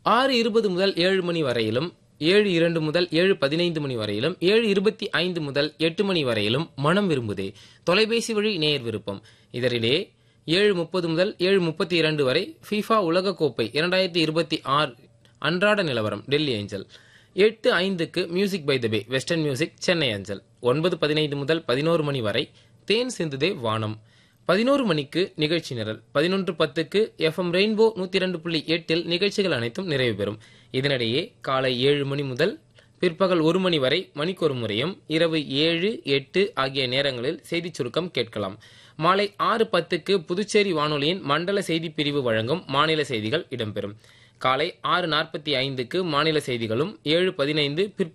ஆறு இருபது முதல் ஏழு மணி வரையிலும் ஏழு இரண்டு முதல் ஏழு பதினைந்து மணி வரையிலும் ஏழு இருபத்தி ஐந்து முதல் எட்டு மணி வரையிலும் மனம் விரும்புதே தொலைபேசி வழி நேயர் விருப்பம் இதனிடையே ஏழு முப்பது முதல் ஏழு முப்பத்தி இரண்டு வரை ஃபீஃபா உலகக்கோப்பை இரண்டாயிரத்தி இருபத்தி ஆறு அன்றாட நிலவரம் டெல்லி ஏஞ்சல் எட்டு ஐந்துக்கு music by the bay western music Chennai அஞ்சல் ஒன்பது பதினைந்து முதல் பதினோரு மணி வரை தேன் சிந்துதே வானம் பதினோரு மணிக்கு நிகழ்ச்சி நிரல் பதினொன்று பத்துக்கு எஃப்எம் ரெயின்போ நூத்தி இரண்டு புள்ளி எட்டில் நிகழ்ச்சிகள் அனைத்தும் நிறைவு பெறும் இதனிடையே காலை ஏழு மணி முதல் பிற்பகல் ஒரு மணி வரை மணிக்கொரு முறையும் இரவு ஏழு எட்டு ஆகிய நேரங்களில் செய்திச் சுருக்கம் கேட்கலாம் மாலை ஆறு பத்துக்கு புதுச்சேரி வானொலியின் மண்டல செய்திப் பிரிவு வழங்கும் மாநில செய்திகள் இடம்பெறும் காலை ஆறு நாற்பத்தி ஐந்துக்கு மாநில செய்திகளும் ஏழு பதினைந்து